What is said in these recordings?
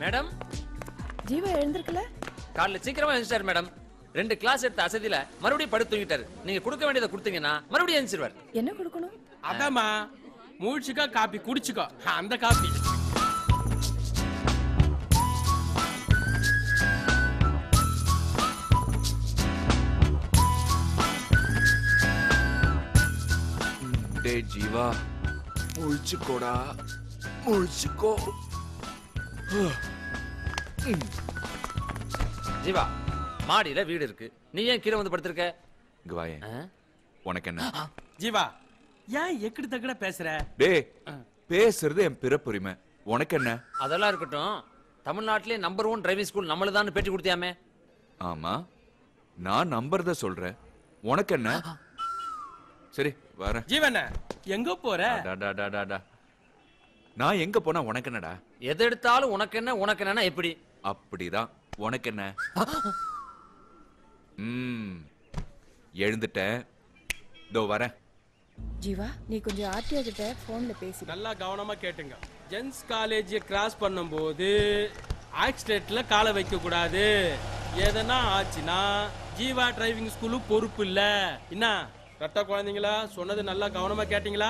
Madam Jeeva எழுந்திருக்கல காலைல சீக்கிரமா எழுந்துட்டாரு madam ரெண்டு கிளாஸ் எடுத்த அசதியில மறுபடியும் படுத்து தூங்கிட்டாரு நீங்க கொடுக்க வேண்டியதை கொடுத்தீங்கன்னா மறுபடியும் எழுந்திருவார் என்ன கொடுக்கணும் அதாம்மா மூழ்ச்சிக்கோ காப்பி குடிச்சுக்கோ அந்த காப்பி டே ஜீவா முழிச்சுக்கோடா முழிச்சுக்கோ ஜீவா மாடியில வீடு இருக்கு நீ ஏன் கீழே வந்து படுத்திருக்க இங்க வாயேன் ஆ? உனக்கு என்ன ஜீவா ஏன் எக்கடி தக்கட பேசுற டேய் பேசுறது என் பிறப்புரிமை உனக்கு என்ன அதெல்லாம் இருக்கட்டும் தமிழ்நாட்டிலே நம்பர் ஒன் டிரைவிங் ஸ்கூல் நம்மளுதான் பேட்டி கொடுத்தியாமே ஆமா நான் நம்புறத சொல்றேன் உனக்கு என்ன சரி வரேன் ஜீவன எங்க போற டா, டா, டா, டா, டா. நான் எங்க போனா உனக்கு என்னடா எது எடுத்தாலும் உனக்கு என்ன உனக்கு என்னன்னா எப்படி அப்படிதான் உனக்கு என்ன ம் எழுந்துட்டேன் இதோ வரேன் ஜீவா நீ கொஞ்சம் ஆர்டிஓ கிட்ட போன்ல பேசி நல்லா கவனமா கேட்டுங்க ஜென்ஸ் காலேஜ் கிராஸ் பண்ணும்போது ஆக்சிடென்ட்ல காலை வைக்க கூடாது எதனா ஆச்சுன்னா ஜீவா டிரைவிங் ஸ்கூலு பொறுப்பு இல்ல என்ன கரெக்டா குழந்தைங்களா சொன்னது நல்லா கவனமா கேட்டீங்களா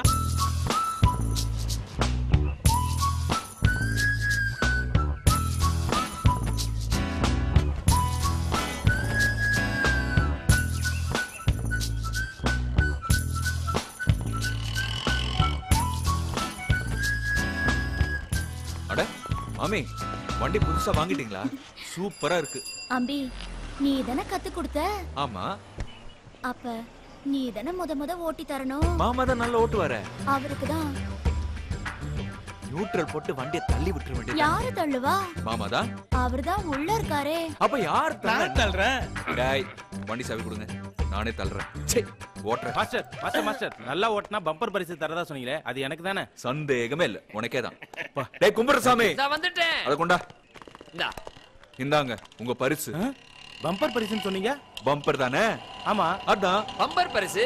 அட மாமி வண்டி புதுசா வாங்கிட்டீங்களா சூப்பரா இருக்கு அம்பி நீ தானே கத்து கொடுத்த ஆமா அப்ப நீ தானே முத முத ஓட்டி தரணும் மாமா தான் நல்லா ஓட்டுவார அவருக்கு தான் நியூட்ரல் போட்டு வண்டியை தள்ளி விட்டுற வேண்டியது யாரு தள்ளுவா மாமா தான் அவர்தான் உள்ள இருக்காரே அப்ப யார் தள்ள நான் தள்ளுறேன் டேய் வண்டி சாவி கொடுங்க நானே தள்ளுறேன் சே ஓட்டுறேன் மாஸ்டர் மாஸ்டர் மாஸ்டர் நல்லா ஓட்டினா பம்பர் பரிசு தரதா சொன்னீங்களே அது எனக்கு தானே சந்தேகமே இல்ல உனக்கே தான் டேய் கும்பரசாமி இதா வந்துட்டேன் அத கொண்டா இந்தா இந்தாங்க உங்க பரிசு பம்பர் பரிசுன்னு சொன்னீங்க பம்பர் தானே ஆமா அதான் பம்பர் பரிசு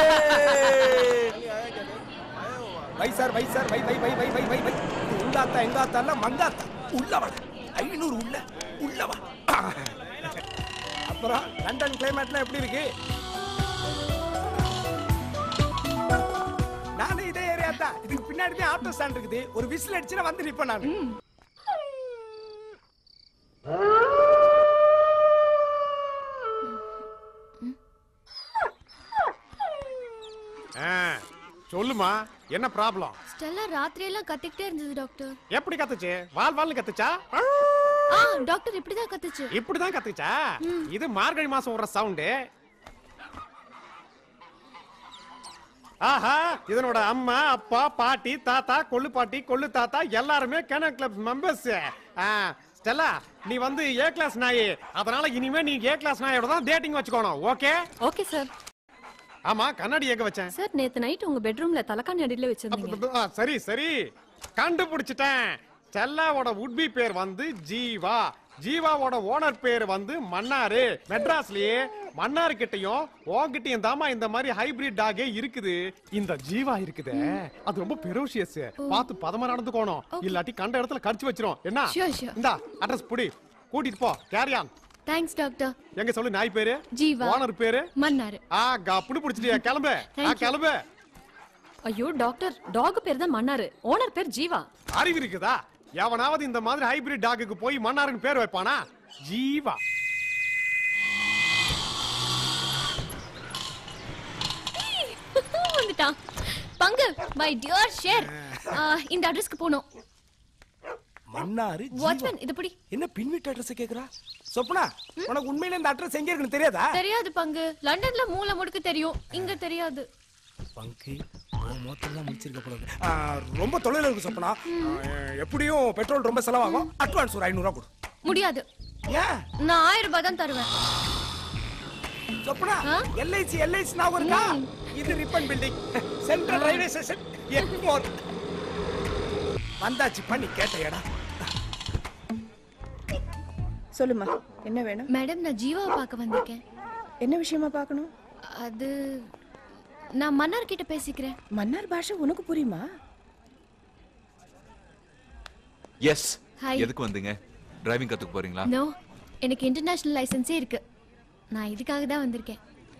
வை சார் வை சார் வை வை வை வை வை வை வை இது உங்காத்தா எங்காத்தா மங்காத்தா உள்ள வா ஐநூறு உள்ள உள்ள வா அப்புறம் லண்டன் கிளைமேட்லாம் எப்படி இருக்கு நானும் இதே ஏரியா தான் இதுக்கு பின்னாடி தான் ஆட்டோ ஸ்டாண்ட் இருக்குது ஒரு விசில் அடிச்சுனா வந்து நிப்பேன் நான் சொல்லுமா என்ன ப்ராப்ளம் ஸ்டெல்லா ராத்திரி எல்லாம் கத்திக்கிட்டே இருந்தது டாக்டர் எப்படி கத்துச்சு வால் வால்னு கத்துச்சா ஆ டாக்டர் இப்படிதான் கத்துச்சு இப்படிதான் கத்துச்சா இது மார்கழி மாசம் விடுற சவுண்டு ஆஹா இதனோட அம்மா அப்பா பாட்டி தாத்தா கொள்ளு பாட்டி கொள்ளு தாத்தா எல்லாருமே கேனன் கிளப் மெம்பர்ஸ் ஸ்டெல்லா நீ வந்து ஏ கிளாஸ் நாய் அதனால இனிமே நீ ஏ கிளாஸ் நாயோட தான் டேட்டிங் வச்சுக்கணும் ஓகே ஓகே சார் ஆமா கண்ணாடி எங்க வச்சேன் சார் நேத்து நைட் உங்க பெட்ரூம்ல தலக்காணி அடியில வச்சிருந்தீங்க ஆ, சரி சரி கண்டுபிடிச்சிட்டேன் ஸ்டெல்லாவோட உட்பி பேர் வந்து ஜீவா ஜீவாவோட ஓனர் பேர் வந்து மன்னாரு மெட்ராஸ்லயே மன்னாரு கிட்டயும் உன்கிட்டயும் தாமா இந்த மாதிரி ஹைபிரிட் டாகே இருக்குது இந்த ஜீவா இருக்குதே அது ரொம்ப பெரோசியஸ் பார்த்து பதமா நடந்துக்கோணும் இல்லாட்டி கண்ட இடத்துல கடிச்சு வச்சிரும் என்ன Sure, sure. இந்தா அட்ரஸ் புடி கூட்டிட்டு போ கேரியான் தேங்க்ஸ் டாக்டர் எங்க சொல்லு நாய் பேரு ஜீவா. ஓனர் பேரு மன்னாரு ஆ கப்புனு பிடிச்சிட்டியா கிளம்பு ஆ, Thank you. கிளம்பு ஐயோ டாக்டர் டாக் பேர் தான் மன்னாரு ஓனர் பேர் ஜீவா அறிவு இருக்குதா எவனாவது இந்த மாதிரி ஹைபிரிட் டாக்குக்கு போய் மன்னாருன்னு பேர் வைப்பானா ஜீவா வந்துட்டான் பங்கு மை டியர் ஷேர் இந்த அட்ரஸ்க்கு போகணும் மன்னாரு ஜீவா. வாட்ச்மேன் இது பிடி என்ன பின் வீட்டு அட்ரஸ் கேக்குறா சொப்னா உனக்கு உண்மையில இந்த அட்ரஸ் எங்க இருக்குன்னு தெரியாதா தெரியாது பங்கு லண்டன்ல மூல முடுக்கு தெரியும் இங்க தெரியாது பங்கு மொத்தம் தான் முடிச்சிருக்க போறது ஆ, ரொம்ப தொலைவில் இருக்கு சொப்பனா எப்படியும் பெட்ரோல் ரொம்ப செலவாகும் அட்வான்ஸ் ஒரு ஐநூறுரூவா கொடு முடியாது ஏன் நான் ஆயிரம் ரூபாய் தான் தருவேன் சொப்பனா எல்ஐசி எல்ஐசி ஞாபகம் இருக்கா இது Ripon building central railway station Egmore வந்தாச்சு பண்ணி கேட்ட இடம் சொல்லுமா என்ன வேணும் மேடம் நான் ஜீவாவை பார்க்க வந்திருக்கேன் என்ன விஷயமா பார்க்கணும் அது நான் மன்னார் கிட்ட பேசிக்கிறேன் மன்னார் பாஷை உனக்கு புரியுமா எஸ் Hi. எதுக்கு வந்தீங்க டிரைவிங் கத்துக்க போறீங்களா நோ எனக்கு இன்டர்நேஷனல் லைசென்ஸே இருக்கு நான் இதுக்காக தான் வந்திருக்கேன்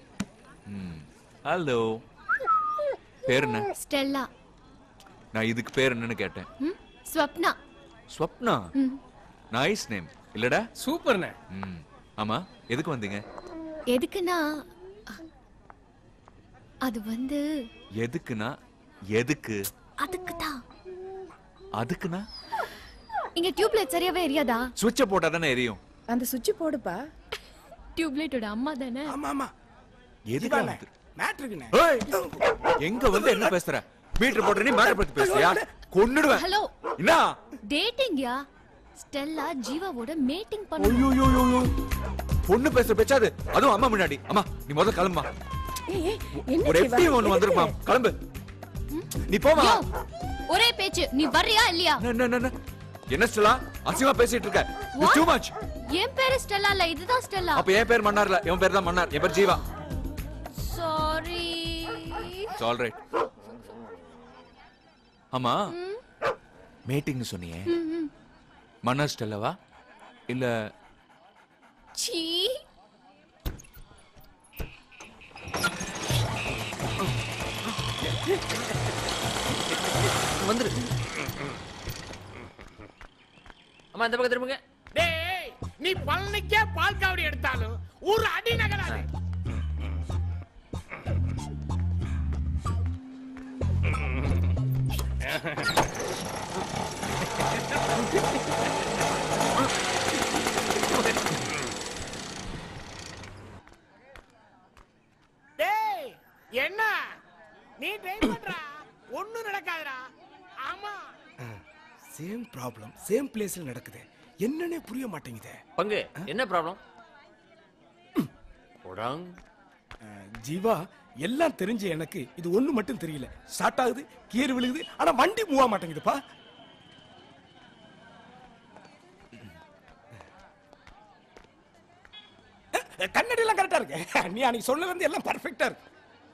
ஹலோ பேர் என்ன ஸ்டெல்லா நான் இதுக்கு பேர் என்னன்னு கேட்டேன் ம் ஸ்வப்னா ஸ்வப்னா ம் நைஸ் நேம் இல்லடா சூப்பர்ண்ணே ம் ஆமா எதுக்கு வந்தீங்க எதுக்குன்னா அது வந்து எதுக்குன்னா எதுக்கு அதுக்கு தான் அதுக்குன்னா இங்க டியூப்லைட் சரியாவே எரியாதா சுவிட்சை போட்டா தானே எரியும் அந்த சுவிட்ச் போடுப்பா டியூப்லைட்டோட அம்மா தானே ஆமா ஆமா எதுக்கு ஜீவாண்ணே மேட்ருக்குண்ணே ஏய், எங்க வந்து என்ன பேசுற மீட்டர் போட்டு நீ மேட்டர் பத்தி பேசுறியா கொன்னுடுவேன் ஹலோ என்ன டேட்டிங்யா ஸ்டெல்லா ஜீவாவோட மேட்டிங் ஐயோ பண்ணு ஐயோ, ஐயோ, ஐயோ. பொண்ணு பேசுற பேச்சாது அதுவும் அம்மா முன்னாடி அம்மா நீ முதல்ல கிளம்புமா ஏய், ஏய், என்ன ஒரு ஜீவா? எஃப்டி ஒண்ணு வந்திருக்குமா கிளம்பு நீ போமா யோ, ஒரே பேச்சு நீ வர்றியா இல்லையா என்ன, என்ன, என்ன, என்ன? என்ன ஸ்டெல்லா அசிங்கமா பேசிட்டு இருக்க What? டூ மச் என் பேரு ஸ்டெல்லா இல்ல இதுதான் ஸ்டெல்லா அப்ப என் பேர் மன்னார்ல என் பேர் தான் மன்னார் என் பேர் ஜீவா சாரி ஆல் ரைட் ஆமா மீட்டிங் சொன்னியே மன்னர் ஸ்டெல்லவா இல்ல சீ வந்துரு அம்மா இந்த பக்கம் திரும்புங்க டேய் நீ பழனிக்கே பால் காவடி எடுத்தாலும் ஒரு அடி நகராது டேய் என்ன நீ ட்ரைவ் பண்றா ஒண்ணும் நடக்காதுடா ஆமா சேம் ப்ராப்ளம் சேம் பிளேஸ்ல நடக்குது என்னன்னே புரிய மாட்டேங்குதே பங்கு என்ன ப்ராப்ளம் போடாங் ஜீவா எல்லாம் தெரிஞ்ச எனக்கு இது ஒண்ணு மட்டும் தெரியல ஸ்டார்ட் ஆகுது கீர் விழுகுது ஆனா வண்டி மூவ் ஆக மாட்டேங்குதுப்பா கண்ணாடி எல்லாம் கரெக்டா இருக்கு நீ அன்னைக்கு சொன்னது வந்து எல்லாம் பர்ஃபெக்டா இருக்கு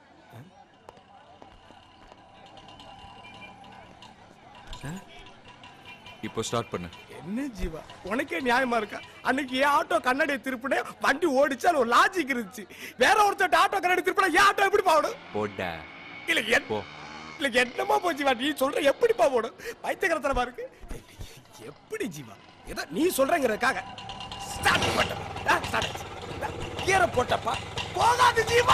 இப்போ ஸ்டார்ட் பண்ணு என்ன ஜீவா உனக்கே நியாயமா இருக்கா அன்னைக்கு ஏன் ஆட்டோ கண்ணாடியை திருப்பினே வண்டி ஓடிச்சு அது ஒரு லாஜிக் இருந்துச்சு வேற ஒருத்தர் ஆட்டோ கண்ணாடி திருப்பினா ஏன் ஆட்டோ எப்படி போகணும் போடா இல்ல என் போ இல்ல என்னமா போச்சு ஜீவா நீ சொல்ற எப்படி போகணும் பைத்தியகரத்தனமா இருக்கு எப்படி ஜீவா ஏதோ நீ சொல்றங்கிறதுக்காக ஸ்டார்ட் போட்டப்பா ஸ்டார்ட் கீரை போட்டப்பா போகாது ஜீவா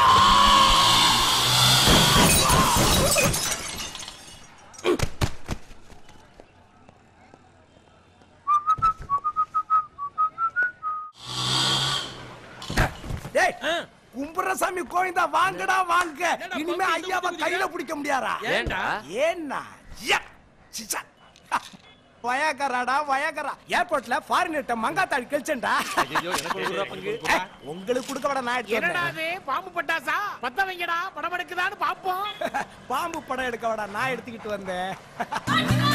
டேய் கும்புரசாமி கோவிந்தா வாங்கடா வாங்க இனிமே ஐயாவை கையில பிடிக்க முடியாதா ஏன்டா ஏன்னா யா, சிச்சா. ஹா, வயகராடா வயகரா ஏர்போர்ட்ல ஃபாரினர்ட்ட மங்காத்தாடி கழிச்சேன்டா ஏய், உங்களுக்கு கொடுக்க விட நான் எடுத்து என்னடா வந்தேன். அது பாம்பு பட்டாசா பத்த வைங்கடா படம் எடுக்குதான்னு பாப்போம் பாம்பு படம் எடுக்க விட நான் எடுத்துக்கிட்டு வந்தேன்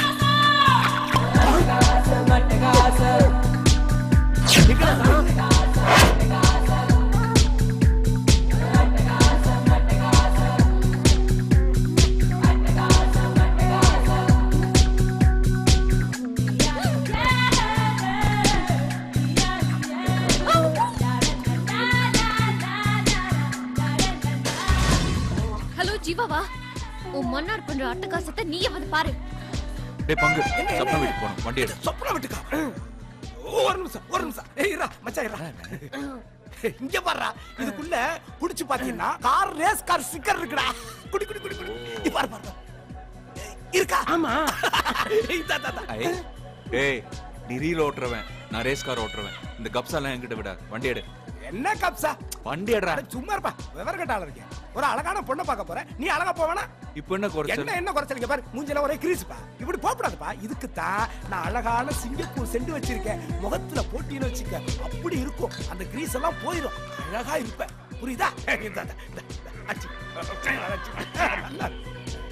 ஹலோ ஜீவாவா உன் மன்னார் பண்ற அட்டகாசத்தை நீயே வந்து பாரு டேய் பங்கு சப்னா வீட்டுக்கு போகணும் வண்டி எடு சொப்பன விட்டுக்கா ஒரு நிமிஷம் ஒரு நிமிஷம் ஏய் இரா மச்சான் இரா இங்க பாருடா இதுக்குள்ள புடிச்சு பாத்தீங்கன்னா கார் ரேஸ் கார் ஸ்டிக்கர் இருக்குடா குடி குடி குடி குடி இங்க பாரு பாரு ஏய், இருக்கா ஆமா இதா இதா, இதா. ஐ, டேய் நீ ரீல் ஓட்டுறவன் நான் ரேஸ் கார் ஓட்டுறவன் இந்த கப்ஸாலாம் என்கிட்ட விடாது வண்டி எடு என்ன கப்சா வண்டி எடுறா அட, சும்மா இருப்பா விவர கட்டால இருக்கேன் ஒரு அழகான பொண்ணை பார்க்க போறேன் நீ அழகா போவேனா இப்போ என்ன குறைச்சல் என்ன என்ன குறைச்சல் இங்க பாரு மூஞ்சில ஒரே கிரீஸ்ப்பா இப்படி போகக்கூடாதுப்பா இதுக்கு தான் நான் அழகான சிங்கப்பூர் செண்டு வச்சிருக்கேன் முகத்துல போட்டின்னு வச்சுக்க அப்படி இருக்கும் அந்த கிரீஸ் எல்லாம் போயிடும் அழகா இருப்ப புரியுதா இந்தா, இந்தா, இந்தா, இந்தா. அச்சு. அச்சு. நல்லா இருக்கு.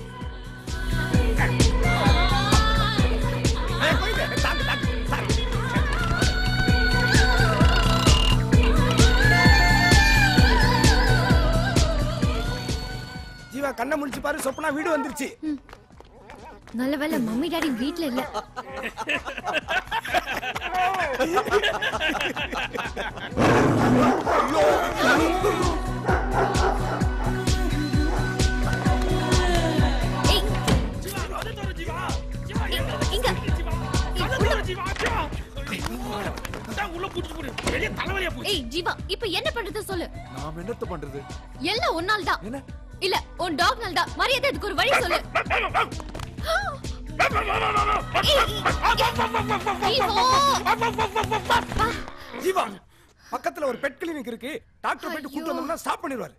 ஏய், போயிடு. தாக்கு, தாக்கு, தாக்கு. ஜீவா கண்ணை முடிச்சு பாரு சொப்பனா வீடு வந்துருச்சு நல்ல வேளை மம்மி டாடி வீட்ல இல்ல ஏய், இங்க உள்ள கூட்டிட்டு போடு பெரிய தலைவலியா போச்சு ஏய் ஜீவா இப்ப என்ன பண்றது சொல்லு நாம் என்னத்த பண்றது எல்லாம் உன்னால் தான் என்ன இல்ல உன் டாக் நாள் தான் மரியாதை அதுக்கு ஒரு வழி சொல்லு ஏய், ஜீவா. ஜீவா பக்கத்துல ஒரு பெட் கிளினிக் இருக்கு டாக்டர் போயிட்டு கூட்டு வந்தோம்னா ஸ்டாப் பண்ணிடுவாரு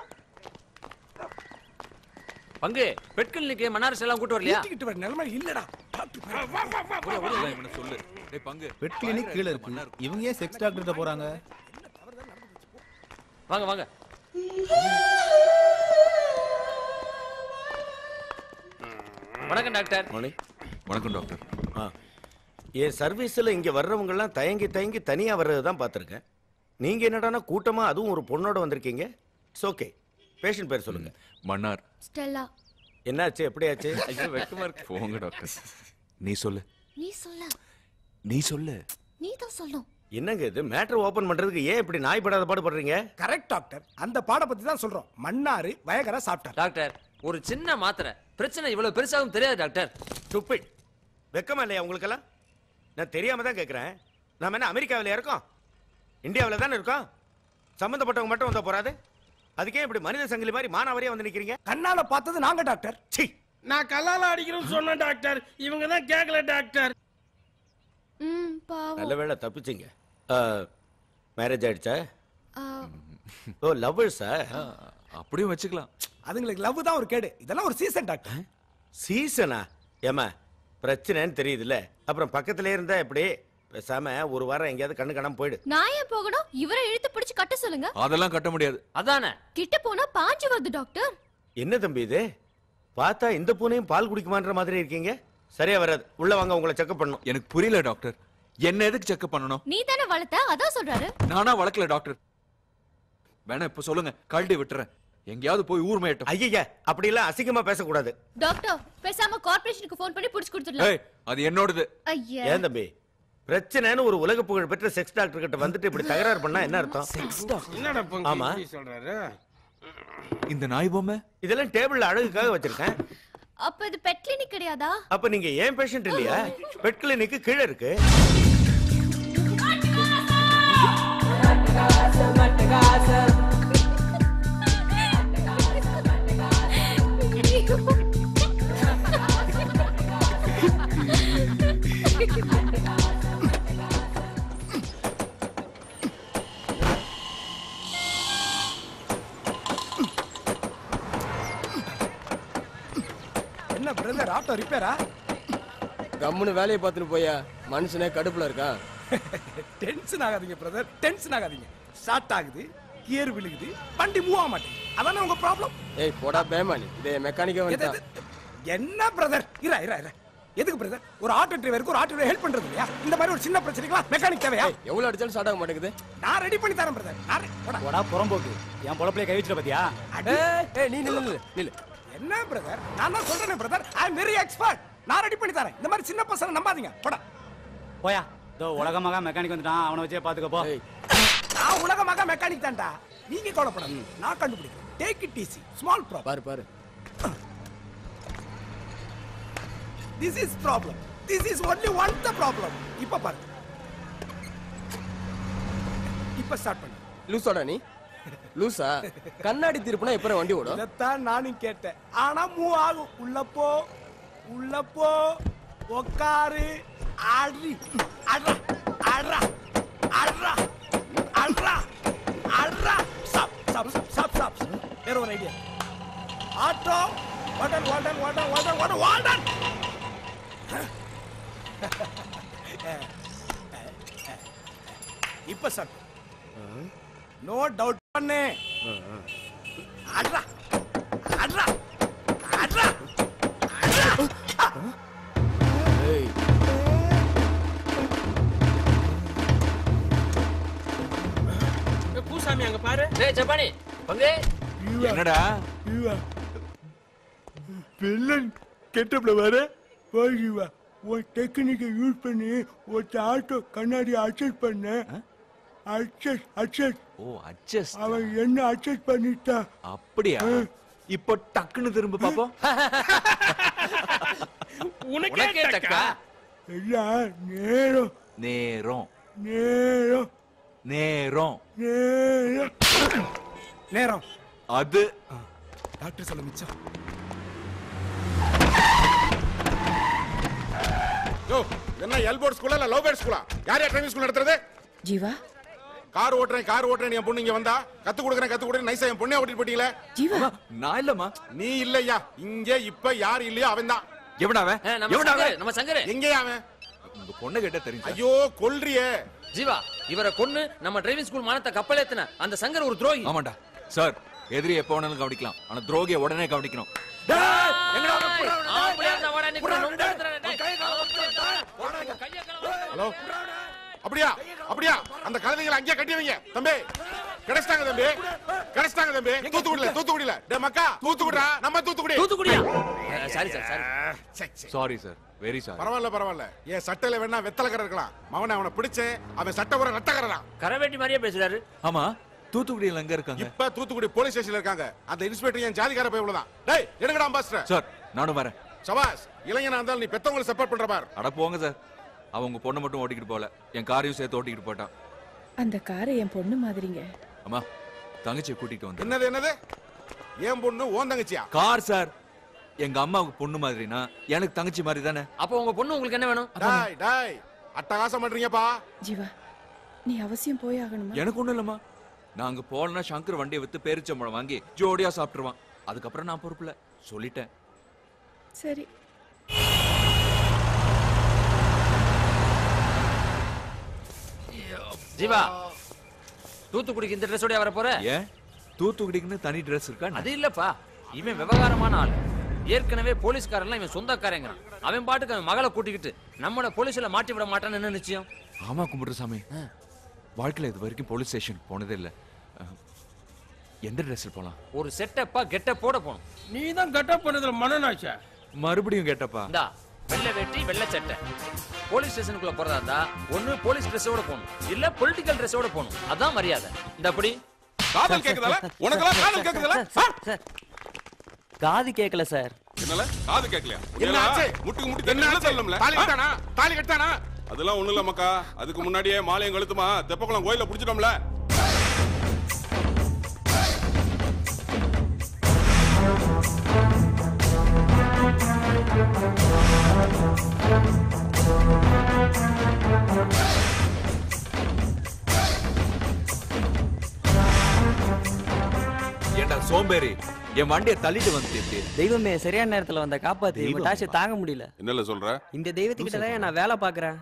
பங்கு பெட் கிளினிக்கு மன்னாரஸ் எல்லாம் கூட்டு வரலையா கூட்டிக்கிட்டு வர நிலைமை இல்லடா டாக்டர் இதான் இவனை சொல்லு டேய் பங்கு பெட் கிளினிக் கீழ இருக்கு இவங்க ஏன் செக்ஸ் டாக்டர் போறாங்க வாங்க வாங்க வணக்கம் டாக்டர் வணக்கம் டாக்டர் ஆ என் சர்வீஸில் இங்கே வர்றவங்கெல்லாம் தயங்கி தயங்கி தனியாக வர்றது தான் பார்த்துருக்கேன் நீங்கள் என்னடானா கூட்டமாக அதுவும் ஒரு பொண்ணோட வந்திருக்கீங்க இட்ஸ் ஓகே பேஷண்ட் பேர் சொல்லுங்க மன்னார் ஸ்டெல்லா என்னாச்சு எப்படியாச்சு ஐயோ வெக்கமா இருக்கு போங்க டாக்டர் நீ சொல்லு நீ சொல்ல நீ சொல்லு நீ தான் சொல்லும் என்னங்க இது மேட்ரு ஓப்பன் பண்ணுறதுக்கு ஏன் இப்படி நாய் படாத பாடுபடுறீங்க கரெக்ட் டாக்டர் அந்த பாட பத்தி தான் சொல்றோம் மன்னாரு வயகர சாப்பிட்டார் டாக்டர் ஒரு சின்ன மாத்திரை பிரச்சனை இவ்வளவு பெருசாகும் தெரியாது டாக்டர் ஸ்டூபிட் வெக்கமா இல்லையா உங்களுக்கெல்லாம் நான் தெரியாம தான் கேட்குறேன் நாம என்ன அமெரிக்காவில் இருக்கோம் இந்தியாவில் தானே இருக்கோம் சம்மந்தப்பட்டவங்க மட்டும் வந்தா போறாது அதுக்கே இப்படி மனித சங்கிலி மாதிரி மானாவரியா வந்து நிக்கிறீங்க கண்ணால பார்த்தது நாங்க டாக்டர் சி நான் கல்லால அடிக்கிறேன்னு சொன்னேன் டாக்டர் இவங்க தான் கேட்கல டாக்டர் ம் பாவம் நல்ல வேளை தப்பிச்சிங்க மேரேஜ் ஆயிடுச்சா ஆ, ஓ லவ்வர்ஸா அப்படியும் வச்சுக்கலாம் அதுங்களுக்கு லவ் தான் ஒரு கேடு இதெல்லாம் ஒரு சீசன் டாக்டர் சீசனா ஏமா பிரச்சனைன்னு தெரியுதுல்ல அப்புறம் பக்கத்திலே இருந்தா எப்படி பேசாம ஒரு வாரம் எங்கேயாவது கண்ணு காணாம போயிடு நான் ஏன் போகணும் இவரை இழுத்து பிடிச்சு கட்ட சொல்லுங்க அதெல்லாம் கட்ட முடியாது அதானே கிட்ட போனா பாஞ்சு வருது டாக்டர் என்ன தம்பி இது பார்த்தா இந்த பூனையும் பால் குடிக்குமான்ற மாதிரி இருக்கீங்க சரியா வராது உள்ள வாங்க உங்களை செக்அப் பண்ணும் எனக்கு புரியல டாக்டர் என்ன எதுக்கு செக்அப் பண்ணணும் நீ தானே வளர்த்த அதான் சொல்றாரு நானா வளர்க்கல டாக்டர் வேணா இப்ப சொல்லுங்க கழட்டி விட்டுறேன் எங்கேயாவது போய் ஊர் மேயட்டும் ஐயா அப்படியெல்லாம் அசிங்கமா பேசக்கூடாது டாக்டர் பேசாம கார்ப்பரேஷனுக்கு ஃபோன் பண்ணி புடிச்சு கொடுத்துடலாம் ஏய் அது என்னோடது ஐயா ஏன் தம்பி பிரச்சனைன்னு ஒரு உலக புகழ் பெற்ற செக்ஸ் டாக்டர் கிட்ட வந்துட்டு இப்படி தகராறு பண்ணா என்ன அர்த்தம் என்னடா பங்கு ஆமா. இப்படி சொல்றாரு இந்த நாய் பொம்மை இதெல்லாம் டேபிள்ல அழகுக்காக வச்சிருக்கேன் அப்ப இது பெட் கிளினிக் கிடையாதா அப்ப நீங்க ஏன் பேஷண்ட் இல்லையா பெட் கிளினிக்கு கீழே இருக்கு என்ன பிரதர் ஆட்டோ ரிப்பேரா கம்முன்னு வேலையை பார்த்துட்டு போயா மனுஷனே கடுப்புல இருக்கான் டென்ஷன் ஆகாதீங்க பிரதர் டென்ஷன் ஆகாதீங்க ஸ்டார்ட் ஆகுது கியர் விழுகுது வண்டி மூவ் ஆக மாட்டேங்குது அதானே உங்க ப்ராப்ளம் ஏய் போடா பேமானி இதே மெக்கானிக்கே வந்துட்டான் என்ன பிரதர் இரா இரா இரா எதுக்கு பிரதர் ஒரு ஆட்டோ டிரைவருக்கு ஒரு ஆட்டோ டிரைவர் ஹெல்ப் பண்றது இல்லையா இந்த மாதிரி ஒரு சின்ன பிரச்சனைக்கு மெக்கானிக் தேவையா எவ்வளவு அடிச்சாலும் ஸ்டார்ட் ஆக மாட்டேங்குது நான் ரெடி பண்ணி தரேன் பிரதர் நான் re- போடா. போடா புறம்போக்கு என் பொழப்பிலே கை வச்சிட பாத்தியா அடி. ஏய் நீ நில்லு நில்லு நில்லு என்ன பிரதர் நான் தான் சொல்றேன் brother I am very expert நான் ரெடி பண்ணி தரேன் இந்த மாதிரி சின்ன பசங்க நம்பாதீங்க போடா போயா இதோ உலகமாக மெக்கானிக் வந்துட்டான் அவனை வச்சே பாத்துக்கப்போ ஏய் நான் உலகமாக மெக்கானிக் தான்டா நீங்க கவலைப்படாதீங்க நான் கண்டுபிடிக்கிறேன் take it easy small problem பாரு பாரு this is problem this is only one the problem இப்ப பாரு இப்ப ஸ்டார்ட் பண்ணு லூசாடா நீ லூசா கண்ணாடி திருப்புனா எப்பறம் வண்டி ஓடும் இதைத்தான் நானும் கேட்டேன் ஆனா மூவ் ஆகும் உள்ள போ உள்ள போ உக்காரு ஆடி அட்ரா அட்ரா அட்ரா அட்ரா அட்ரா ஸ்டாப் ஸ்டாப் ஸ்டாப் ஸ்டாப் வேற ஒரு idea auto water water water water water water இப்ப சார் நோ டவுட் பண்ணு அட்ரா அட்ரா அட்ரா ஏய் பூசாமி அங்க பாரு டேய் ஜப்பானி பங்கு என்னடா வில்லன் கெட்டப்ல வர போய் ஜீவா உன் டெக்னிக்கை யூஸ் பண்ணி ஒருத்த ஆட்டோ கண்ணாடி அட்ஜஸ்ட் பண்ண அட்ஜஸ்ட் அட்ஜஸ்ட் ஓ அட்ஜஸ்ட் அவன் என்ன அட்ஜஸ்ட் பண்ணிட்டான் அப்படியா இப்போ டக்குன்னு திரும்ப பாப்போம் உனக்கே டக்கா எல்லாம் நேரம் நேரம் நேரம் நேரம் நேரம் நேரம் அது டாக்டர் சொல்ல மிச்சம் யோ என்ன எல்போர்ட் ஸ்கூலா இல்ல லவ் பேர்ட் ஸ்கூலா யார் யார் டிரைவிங் ஸ்கூல் நடத்துறது ஜீவா கார் ஓட்டுறேன் கார் ஓட்டுறேன் என் பொண்ணு இங்க வந்தா கத்து கொடுக்குறேன் கத்து கொடுக்குறேன் நைஸா என் பொண்ணே ஓட்டிட்டு போட்டீங்களே ஜீவா நான் இல்லம்மா நீ இல்லையா இங்க இப்ப யார் இல்லையோ அவன் தான் எவனா அவன் ஆ, நம்ம எவனா சங்கரு, அவன் நம்ம சங்கரு எங்கேயா அவன் உங்க பொண்ணு கிட்ட தெரிஞ்சு ஐயோ கொல்றியே ஜீவா இவரை கொன்னு நம்ம டிரைவிங் ஸ்கூல் மானத்தை கப்பலேத்தின அந்த சங்கர் ஒரு துரோகி ஆமாண்டா சார் எதிரி எப்போ வேணாலும் கவனிக்கலாம் ஆனா துரோகியை உடனே கவனிக்கணும் ஆம்பளையா இருந்தா வாடா, நீ கூட நொங்கு எடுத்துறானே, டேய். கையை கழுவு. ஹலோ அப்படியா அப்படியா அந்த கழுதைகளை அங்கேயே கட்டி வைங்க தம்பி கிடைச்சிட்டாங்க தம்பி கிடைச்சிட்டாங்க தம்பி தூத்துக்குடியில தூத்துக்குடியில டே மக்கா தூத்துக்குடிடா நம்ம தூத்துக்குடி தூத்துக்குடியா sorry sir sorry sorry sir very sorry பரவாயில்ல பரவாயில்ல என் சட்டையில வேணா வெத்தலை கரை இருக்கலாம் அவனை அவனை பிடிச்சேன் அவன் சட்டை ஒரு ரத்தக்கரதான் கரவேட்டி மாதிரியே பேசுறாரு ஆமா தூத்துக்குடியில் எங்க இருக்காங்க இப்ப தூத்துக்குடி போலீஸ் ஸ்டேஷன்ல இருக்காங்க அந்த இன்ஸ்பெக்டர் என் ஜாதிகார போய் இவ்வளவுதான் டேய் எடுங்கடா அம்பாஸ்டர் சார் நானும் வரேன் சபாஸ் இளைஞனா இருந்தாலும் நீ பெத்தவங்களை சப்போர்ட் பண்ற பார் அட போங்க சார் அவன் உங்க பொண்ணை மட்டும் ஓட்டிக்கிட்டு போல என் காரையும் சேர்த்து ஓட்டிக்கிட்டு போயிட்டான் அந்த காரை என் பொண்ணு மாதிரிங்க அம்மா தங்கச்சியை கூட்டிட்டு வந்து என்னது என்னது ஏன் பொண்ணு ஓன் தங்கச்சியா கார் சார் எங்க அம்மாவுக்கு பொண்ணு மாதிரினா எனக்கு தங்கச்சி மாதிரி தானே அப்போ உங்க பொண்ணு உங்களுக்கு என்ன வேணும் டாய் டாய் அட்டகாசம் பண்றீங்கப்பா ஜீவா நீ அவசியம் போய் ஆகணுமா எனக்கு ஒண்ணும் இல்லம்மா நாங்க போனா சங்கர் வண்டியை வித்து பேரிச்சம்பழம் வாங்கி ஜோடியா சாப்பிட்டுருவான் அதுக்கப்புறம் நான் பொறுப்புல சொல்லிட்டேன் சரி ஜீவா தூத்துக்குடிக்கு இந்த ட்ரெஸ்ஸோட வர போற ஏன் தூத்துக்குடிக்குன்னு தனி ட்ரெஸ் இருக்கா அது இல்லப்பா இவன் விவகாரமான ஆள் ஏற்கனவே போலீஸ்காரன்லாம் இவன் சொந்தக்காரங்கிறான் அவன் பாட்டுக்கு அவன் மகளை கூட்டிக்கிட்டு நம்மள போலீஸ்ல மாட்டி விட மாட்டான்னு என்ன நிச்சயம் ஆமா கும்பிடுசாமி வாழ்க்கையில இது வரைக்கும் போலீஸ் ஸ்டேஷன் போனதே இல்ல அஹ், எந்த ட்ரெஸ்ல போலாம் ஒரு செட்டப்பா கெட்டப்போட போகணும் நீ தான் கட்டப் பண்ணதுல மனநாச்சா மறுபடியும் கேட்டப்பா இந்தா வெள்ளை வேட்டி வெள்ளை சட்டை போலீஸ் ஸ்டேஷனுக்குள்ள போறதா இருந்தா ஒண்ணு போலீஸ் ட்ரெஸ்ஸோட போகணும் இல்ல பொலிட்டிக்கல் ட்ரெஸ்ஸோட போகணும் அதான் மரியாதை இந்த அப்படி காதல் கேக்குதல உனக்கெல்லாம் காதல் கேக்குதல காது கேட்கல சார் என்னல காது கேக்கலையா என்ன ஆச்சு முட்டுக்கு முட்டு என்ன ஆச்சு தாலி கட்டானா தாலி கட்டானா அதெல்லாம் ஒண்ணு இல்ல மக்கா அதுக்கு முன்னாடியே மாலையும் கழுத்துமா தெப்பக்குளம் கோயில புடிச்சிட்டோம்ல ஏண்டா சோம்பேறி என் வண்டியை தள்ளிட்டு வந்து எப்படி தெய்வமே சரியான நேரத்துல வந்த காப்பாத்தி தெய்வம் உங்க டார்ச்சர் தாங்க முடியல என்னல சொல்ற இந்த தெய்வத்துக்கிட்ட தான் நான் வேலை பாக்குறேன்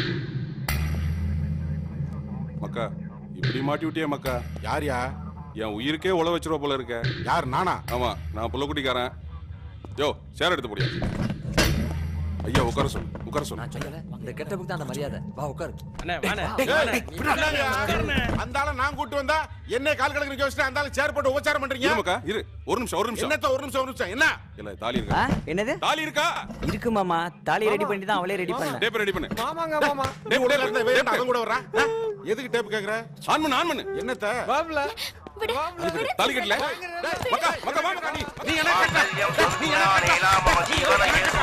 மக்கா இப்படி மாட்டி விட்டியே மக்கா யாரியா என் உயிருக்கே உழ வச்சிருவ போல இருக்க யார் நானா ஆமா நான் புள்ளக்குட்டிக்காரன் யோ சேர் எடுத்து போடியா ஐயா உட்கார சொல்லு உட்கார சொல்லு நான் சொல்லல இந்த கெட்டப்புக்கு தான் அந்த மரியாதை வா உட்காரு அண்ணே வாண்ணே ஏய், என்னய்யா? அந்த ஆளை நான் கூட்டு வந்தா என்ன கால் கணக்கு நிக்க வச்சுட்டு அந்த ஆளு சேர் போட்டு உபச்சாரம் பண்றீங்க இரு மக்கா இரு ஒரு நிமிஷம் ஒரு நிமிஷம் என்னத்த ஒரு நிமிஷம் ஒரு நிமிஷம் என்ன இல்ல தாலி ஆ, இருக்கா என்னது தாலி இருக்கா இருக்கு மாமா தாலி ரெடி பண்ணி தான் அவளே ரெடி பண்ண டேப் ரெடி பண்ணு மாமாங்க மாமா டேய் உள்ள இருந்த வேற அவன் கூட வர்றா ஆ? எதுக்கு டேப் கேக்குற ஆன் பண்ணு ஆன் பண்ணு என்னத்த தாலி கட்டல மக்கா மக்கா வா மக்கா நீ நீ என்ன கேட்ட நீ என்ன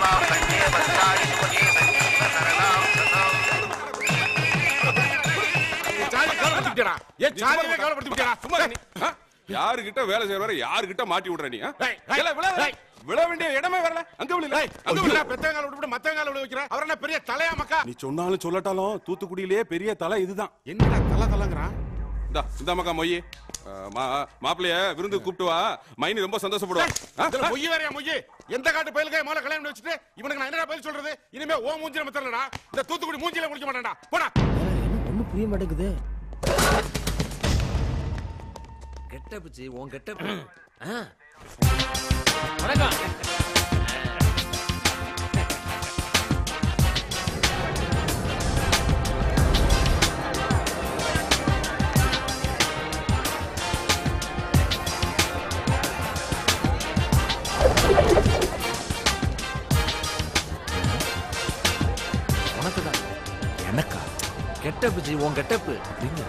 ஜாலி கவலைப்படுத்திட்டா ஏன் ஜாலியவே கவலைப்படுத்திட்டா சும்மா இரு நீ ஆ? யாருகிட்ட வேலை செய்யற யாருகிட்ட மாட்டி விடுற நீ ஆ? டேய், டேய், இல்ல, விழ டேய். விழ வேண்டிய இடமே வரல அங்க விழல அங்க விழ அங்க பெத்தங்கால விட்டு மத்தங்கால விட வைக்கிற அவர் என்ன பெரிய தலையா மக்கா நீ சொன்னாலும் சொல்லட்டாலும் தூத்துக்குடியிலே பெரிய தலை இதுதான் என்னடா தலை தலைங்கிறான் இந்தா இந்த மக்கா மொய் மாப்பிளைய விருந்து கூப்பிட்டு வா மைனி ரொம்ப சந்தோஷப்படுவா ஆ? இதுல மொய் வேறயா மொய் எந்த காட்டு பயிலுக்கு மேல கல்யாணம் பண்ணி வச்சுட்டு இவனுக்கு நான் என்னடா பதில் சொல்றது இனிமே ஓ மூஞ்சில மத்தலடா இந்த தூத்துக்குடி மூஞ்சில குடிக்க மாட்டேன்டா போடா ஒண்ணும் புரிய மாட்டேங்குது கெட்டப்புச்சு உன் கெட்டப்பு ஆ. வணக்கம் கெட்டப்பு ஜி உன் கெட்டப்பு அப்படிங்க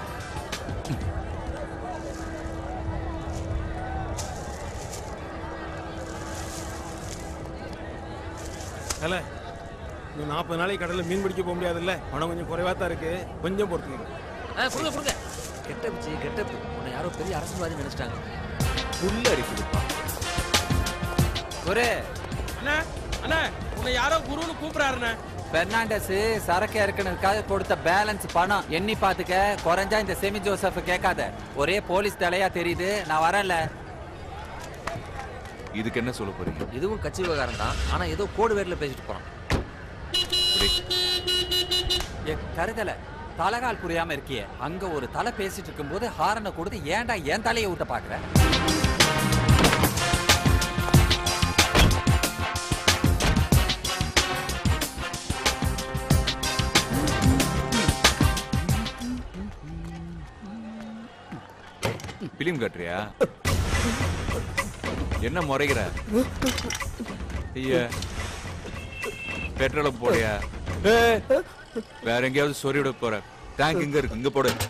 தல இந்த நாற்பது நாளைக்கு கடல்ல மீன் பிடிக்க போக முடியாதுல்ல பணம் கொஞ்சம் குறைவா தான் இருக்கு கொஞ்சம் பொறுத்துங்க ஆ கொடுங்க கொடுங்க கெட்டப்பு ஜி கெட்டப்பு உன்னை யாரோ பெரிய அரசியல்வாதி நினைச்சிட்டாங்க புல்ல அரிக்குதுப்பா ஒரு அண்ணா அண்ணா உன்னை யாரோ குருன்னு கூப்பிடாருண்ணே பெர்னாண்டஸ் சரக்கு இறக்குனதுக்காக கொடுத்த பேலன்ஸ் பணம் எண்ணி பாத்துக்க குறைஞ்சா இந்த செமி ஜோசப் கேட்காத ஒரே போலீஸ் தலையா தெரியுது நான் வரல இதுக்கு என்ன சொல்ல போறீங்க இதுவும் கட்சி விவகாரம் தான் ஆனா ஏதோ கோடு வேர்ல பேசிட்டு போறான் என் கருதல தலகால் புரியாம இருக்கியே அங்க ஒரு தலை பேசிட்டு இருக்கும்போது ஹாரனை கொடுத்து ஏன்டா என் தலையை விட்ட பாக்குற பிலிம் காட்டுறியா என்ன முறைகிற ஐயா பெட்ரோல போறியா வேற எங்கேயாவது சொறி விட போற டேங்க் இங்க இருக்கு இங்க போடு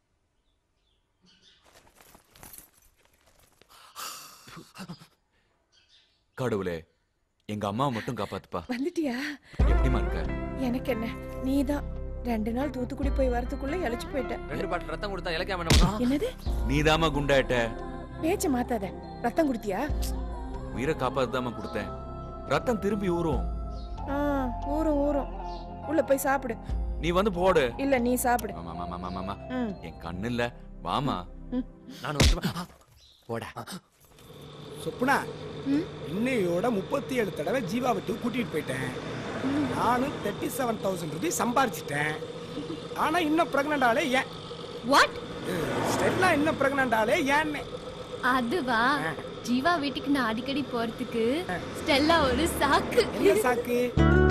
கடவுளே எங்க அம்மா மட்டும் காப்பாத்துப்பா வந்துட்டியா எப்படிமா இருக்க எனக்கு என்ன நீதான் ரெண்டு நாள் தூத்துக்குடி போய் வரதுக்குள்ள இழைச்சு போயிட்ட ரெண்டு பாட்டில் ரத்தம் கொடுத்தா இலக்கியம் என்ன பண்ணும் என்னது நீதாம்மா குண்டாயிட்ட பேச்ச மாத்தாத ரத்தம் குடுத்தியா உயிரை காப்பாத்துதாம்மா கொடுத்தேன் ரத்தம் திரும்பி ஊறும் ஆ, ஊறும் ஊறும் உள்ள போய் சாப்பிடு நீ வந்து போடு இல்ல நீ சாப்பிடு ஆமா ஆமா ஆமா ஆமா ம். என் கண்ணு இல்ல வாமா நான் வந்து போடா சொப்புனா இன்னையோட முப்பத்தி ஏழு தடவை ஜீவா விட்டு கூட்டிட்டு போயிட்டேன் நானும் தேர்ட்டி செவன் தௌசண்ட் ருபீஸ் சம்பாரிச்சிட்டேன் ஆனா இன்னும் பிரெக்னண்ட் ஆளே ஏன் வாட் ஸ்டெல்லா இன்னும் பிரெக்னண்ட் ஆளே ஏன்னு அதுவா ஜீவா வீட்டுக்கு நான் அடிக்கடி போறதுக்கு ஸ்டெல்லா ஒரு சாக்கு என்ன சாக்கு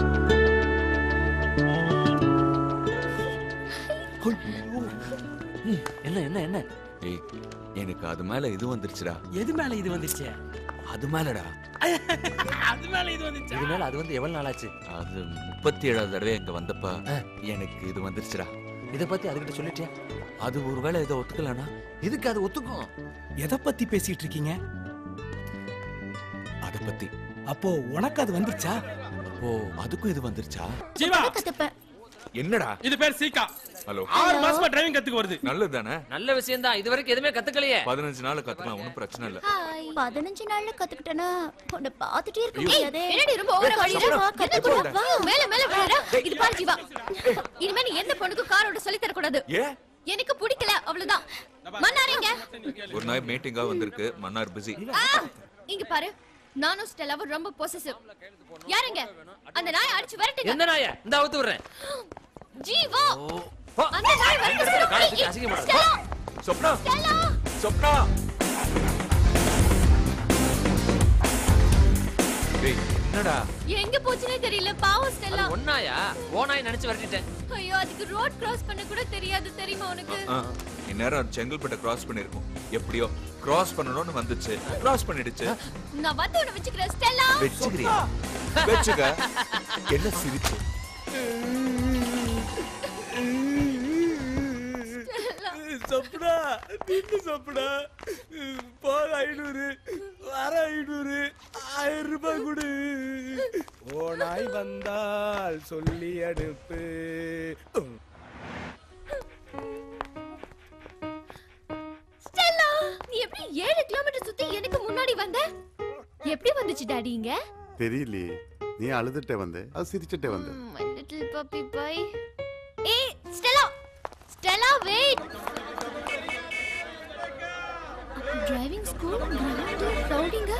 என்ன என்ன என்ன ஏய் எனக்கு அது மேல இது வந்துருச்சுடா எது மேல இது வந்துச்சு அது மேலடா அது மேல இது வந்துச்சு இது மேல அது வந்து எவ்வளவு நாளாச்சு அது முப்பத்தி ஏழாவது தடவை இங்க வந்தப்ப எனக்கு இது வந்துருச்சுடா இத பத்தி அதுகிட்ட சொல்லிட்டியா அது ஒருவேளை இதை ஒத்துக்கலனா இதுக்கு அது ஒத்துக்கும் எதை பத்தி பேசிட்டு இருக்கீங்க அத பத்தி அப்போ உனக்கு அது வந்துருச்சா ஓ அதுக்கும் இது வந்துருச்சா ஜீவா என்னடா இது பேர் சீக்கா ஹலோ ஆறு மாசமா டிரைவிங் கத்துக்க வருது நல்லது தானே நல்ல விஷயம் தான் இது வரைக்கும் எதுவுமே கத்துக்கலையே பதினஞ்சு நாள் கத்துக்கலாம் ஒன்றும் பிரச்சனை இல்ல பதினஞ்சு நாள்ல கத்துக்கிட்டேனா உன்னை பாத்துட்டே இருக்க ஐயோ. முடியாதே என்னடி ரொம்ப ஓவரா வழியில சப்பனா, கத்து எப்போ கொடு வா மேல மேல விளையாட இது பாரு ஜீவா இனிமே நீ எந்த பொண்ணுக்கும் கார் ஓட்ட சொல்லி தர கூடாது ஏ எனக்கு பிடிக்கல அவ்வளவுதான் மன்னாரிங்க ஒரு நாய் மீட்டிங்கா வந்திருக்கு மன்னார் பிஸி இங்க பாரு நானும் ஸ்டெல்லாவும் ரொம்ப பொசசிவ் யாருங்க அந்த நாய் அடிச்சு விரட்டுங்க எந்த நாய இந்த அவுத்து விடுறேன் ஜீவா அந்த நாய் விரட்ட காலை தூக்கி சொல்லு அசிங்கப்படுத்து. ஸ்டெல்லா சொப்னா ஸ்டெல்லா சொப்னா டேய் என்னடா எங்க போச்சுனே தெரியல பாவம் ஸ்டெல்லா ஒன்னாயா ஓனாய் நினைச்சு விரட்டிட்டேன் ஐயோ அதுக்கு ரோட் கிராஸ் பண்ண கூட தெரியாது தெரியுமா உனக்கு ஆ, இந்நேரம் அது செங்கல்பட்டை கிராஸ் பண்ணிருக்கும் எப்படியோ கிராஸ் பண்ணணும்னு வந்துச்சு கிராஸ் பண்ணிடுச்சு நான் வந்து உன்னை வச்சுக்கிறேன் ஸ்டெல்லா வெச்சுக்கிறியா வெச்சுக்க என்ன சிரிச்சு சொப்னா நின்று சொப்னா போக ஐநூறு வர ஐநூறு ஆயிரம் ரூபாய் கொடு ஓனாய் வந்தால் சொல்லி அடுப்பு ஸ்டெல்லா நீ எப்படி ஏழு கிலோமீட்டர் சுத்தி எனக்கு முன்னாடி வந்த எப்படி வந்துச்சு டாடி இங்க தெரியலையே நீ அழுதுட்டே வந்த அது சிரிச்சுட்டே வந்த மை லிட்டில் பப்பி பை ஏய் Stella Stella wait driving school ground ரவுடிங்க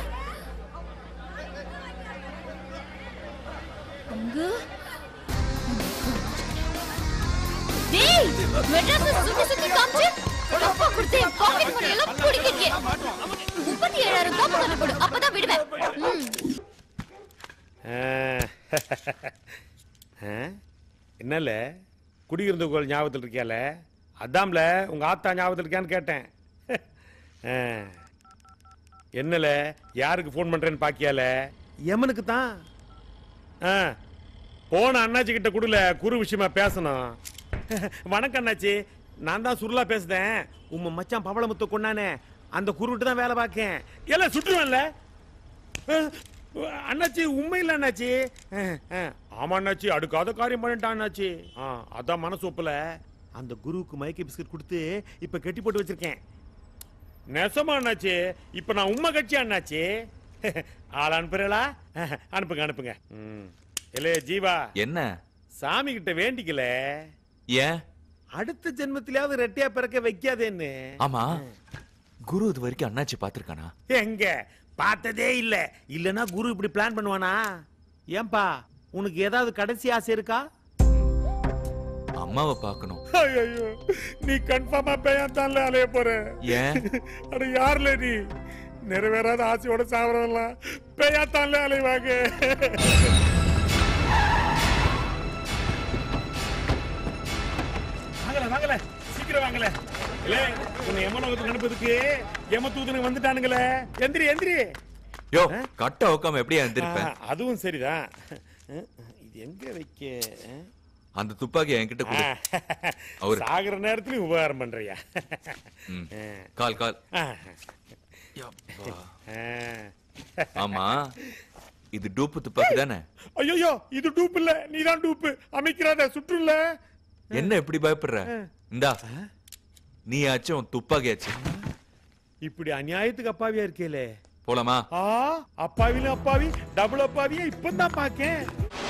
அங்க டேய் மெட்ராஸ் சுத்தி சுத்தி காமிச்சு அப்பா கொடுத்து பாக்கெட் மணி எல்லாம் குடிக்கிறீங்க முப்பத்தி ஏழாயிரம் கோப்பு தானே கொடு அப்பதான் விடுவேன் ம். என்னல குடியிருந்த கோல் ஞாபகத்தில் இருக்கியால அதாம்ல உங்க ஆத்தா ஞாபகத்தில் இருக்கியான்னு கேட்டேன் ஆ. என்னல யாருக்கு ஃபோன் பண்றேன்னு பாக்கியால எமனுக்கு தான் ஆ போன அண்ணாச்சி கிட்ட கொடுல குரு விஷயமா பேசணும் வணக்கம் அண்ணாச்சி நான் தான் சுருளா பேசுறேன் உம்ம மச்சான் பவளமுத்து கொண்டானே அந்த குருட்டு தான் வேலை பார்க்கேன் எல்லாம் சுற்றுவேன்ல அஹ், அண்ணாச்சி உண்மையில் அண்ணாச்சி அஹ், அஹ். ஆமா அண்ணாச்சி அடுக்காத காரியம் பண்ணிட்டான் அண்ணாச்சி ஆ, அதான் மனசு ஒப்புல அந்த குருவுக்கு மயக்க பிஸ்கட் கொடுத்து இப்ப கட்டி போட்டு வச்சிருக்கேன் நெசமா அண்ணாச்சி இப்ப நான் உண்மை கட்சி அண்ணாச்சி ஆள் அனுப்புறீங்களா அஹ், அனுப்புங்க அனுப்புங்க ம். இல்லே ஜீவா என்ன சாமி கிட்ட வேண்டிக்கல ஏன் அடுத்த ஜென்மத்திலாவது ரெட்டையா பிறக்க வைக்காதேன்னு ஆமா குரு இது வரைக்கும் அண்ணாச்சி பாத்திருக்கானா எங்க பார்த்ததே இல்ல இல்லனா குரு இப்படி பிளான் பண்ணுவானா ஏன்பா உனக்கு ஏதாவது கடைசி ஆசை இருக்கா அம்மாவை பார்க்கணும் ஐயோ நீ கன்ஃபார்மா பையன் தான்ல அலைய போற ஏன் அட யாருல நீ நிறைவேறாத ஆசையோட சாவறதெல்லாம் பேயா தான்ல அலைவாங்க வாங்கல வாங்கல சீக்கிரம் வாங்கல இல்ல உன்னை எமனோகத்துக்கு அனுப்புறதுக்கு எம தூதனுக்கு வந்துட்டானுங்களே எந்திரி எந்திரி யோ கட்ட உக்காம எப்படியா எந்திருப்பேன் ஆ, அதுவும் சரிதான் அஹ், இது எங்க வைக்க அஹ்? அந்த துப்பாக்கி என்கிட்ட கொடு அவரு சாகுற நேரத்துலயும் உபகாரம் பண்றியா ம். கால் கால் ஆ. யப்பா. ஆ. ஆமா இது டூப்பு துப்பாக்கி தானே ஐயோ இது டூப் இல்ல நீதான் டூப் அமைக்கிறாத சுற்றுல என்ன இப்படி பயப்படுற இந்தா நீயாச்சும் துப்பாக்கியாச்சும் இப்படி அநியாயத்துக்கு அப்பாவியா இருக்கேலே போலாமா ஆ அப்பாவிலும் அப்பாவி டபுள் அப்பாவியா இப்பதான் பாக்கேன்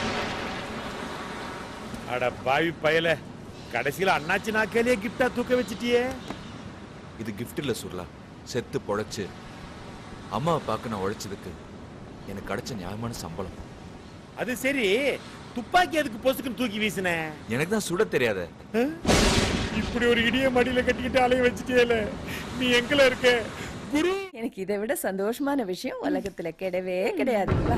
அட பாவி பயல கடைசியில அண்ணாச்சி நாக்கையிலேயே கிஃப்டா தூக்க வச்சிட்டியே இது கிஃப்ட் இல்ல சுர்லா செத்து பொழைச்சு அம்மாவை பார்க்க நான் உழைச்சதுக்கு எனக்கு கிடைச்ச நியாயமான சம்பளம் அது சரி துப்பாக்கி அதுக்கு பொசுக்குன்னு தூக்கி வீசின எனக்கு தான் சுட தெரியாத இப்படி ஒரு இடிய மடியில கட்டிக்கிட்டு அலைய வச்சிட்டியேல நீ எங்கல இருக்க குரு எனக்கு இதை விட சந்தோஷமான விஷயம் உலகத்துல கிடையவே கிடையாதுப்பா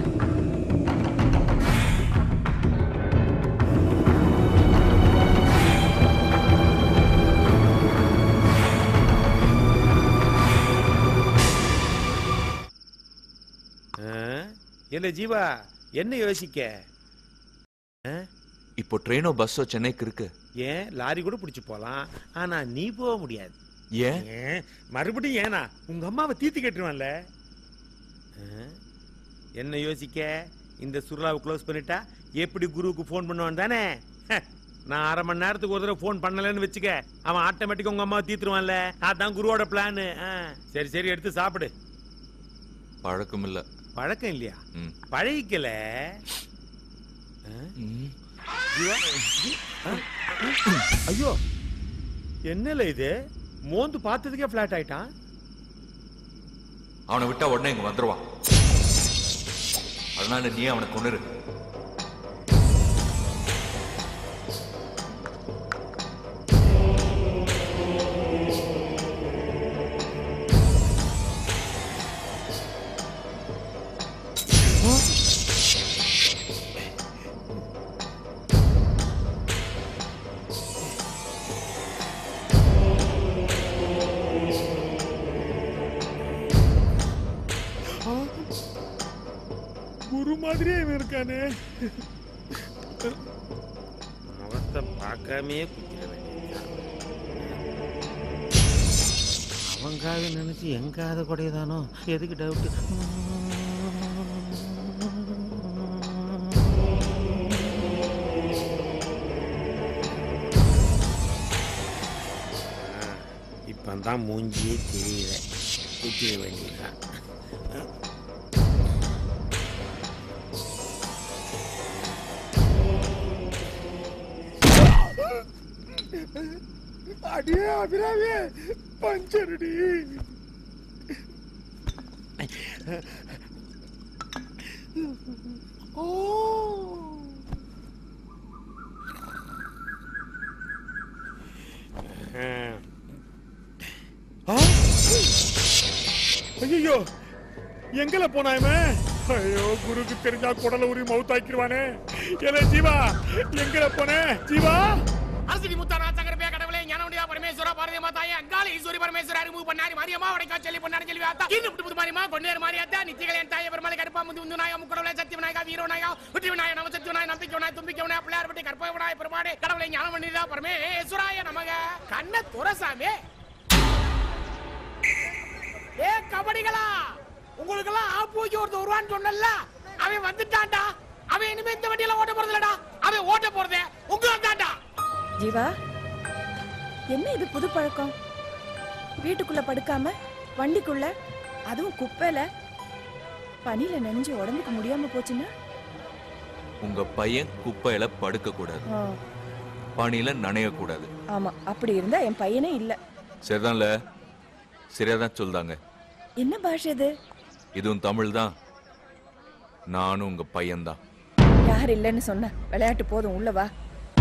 இல்ல ஜீவா என்ன யோசிக்க ஆ? இப்போ ட்ரெயினோ பஸ்ஸோ சென்னைக்கு இருக்கு ஏன் லாரி கூட பிடிச்சு போலாம் ஆனா நீ போக முடியாது ஏன் ஏன் மறுபடியும் ஏனா உங்க அம்மாவை தீத்து கேட்டுருவான்ல ஆ? என்ன யோசிக்க இந்த சுருளாவை க்ளோஸ் பண்ணிட்டா எப்படி குருவுக்கு ஃபோன் பண்ணுவான் தானே ஹ, நான் அரை மணி நேரத்துக்கு ஒரு தடவை ஃபோன் பண்ணலன்னு வச்சுக்க அவன் ஆட்டோமேட்டிக்கா உங்க அம்மாவை தீத்துருவான்ல அதான் குருவோட பிளான் சரி சரி எடுத்து சாப்பிடு பழக்கம் இல்ல பழக்கம் இல்லையா ம். பழகிக்கல ஆ? ஜீவா, ஜீ- ஆ? ஐயோ என்னல இது மோந்து பார்த்ததுக்கே பிளாட் ஆயிட்டான் அவனை விட்டா உடனே இங்க வந்துருவான் அதனால நீ அவனை கொண்டுரு குரு மாதிரியே இவன் இருக்கானே முகத்தை பார்க்காமே குத்திர வேண்டியதுதான் அவங்காக நினைச்சு எங்காத குடையதானோ எதுக்கு டவுட் இப்பந்தான் மூஞ்சியே தெரியல குத்திர வேண்டியதுதான் அடியே அபிராமி பஞ்சரடி ஓ ஐயோ எங்கல போனா இவன் ஐயோ குருக்கு தெரிஞ்சா குடல உரி மவுத் ஆக்கிடுவானே ஏலே ஜீவா எங்கல போன ஜீவா அரசிடி முத்தாரா சங்கரபியா கடவுளே ஞானமுடியா பரமே பரமேஸ்வரா பாரதிய மாதாயே அங்காள ஈஸ்வரி பரமேஸ்வரா ரிமூவ் பண்ணாரி மாரியம்மா வடக்கா சொல்லி பொன்னாரி சொல்லி ஆத்தா இன்னும் புது மாரியம்மா கொன்னேர் மாரியாத்தா நித்தியகளையன் தாய பெருமாளை கருப்பா முந்து முந்து நாயா முக்கடவுளை சத்திய விநாயகா வீர விநாயகா வெற்றி விநாயகா நம சத்திய விநாயகா நம்பிக்கை விநாயகா தும்பிக்கை விநாயகா பிள்ளையார் பட்டி கற்பக விநாயகா பெருமாடே கடவுளை ஞானம் பண்ணிதா பரமேஸ்வராய நமக கண்ண துரசாமி ஏ கபடிகளா உங்களுக்கு எல்லாம் ஆப்பூஜி ஒருத்தர் வருவான்னு சொன்னல அவன் வந்துட்டான்டா அவன் இனிமே இந்த வண்டியில ஓட்ட போறது இல்லடா அவன் ஓட்ட போறதே உங்களை தான்டா ஜீவா என்ன இது புது பழக்கம் வீட்டுக்குள்ள படுக்காம வண்டிக்குள்ள அதுவும் குப்பையில பனியில நனைஞ்சு உடம்புக்கு முடியாம போச்சுன்னா உங்க பையன் குப்பையில படுக்க கூடாது ஆ, பனியில நனைய கூடாது ஆமா அப்படி இருந்தா என் பையனே இல்ல சரிதான்ல சரியாதான் சொல்தாங்க என்ன பாஷை இது இதுவும் தமிழ் தான் நானும் உங்க பையன்தான் யார் இல்லைன்னு சொன்ன விளையாட்டு போதும் உள்ள வா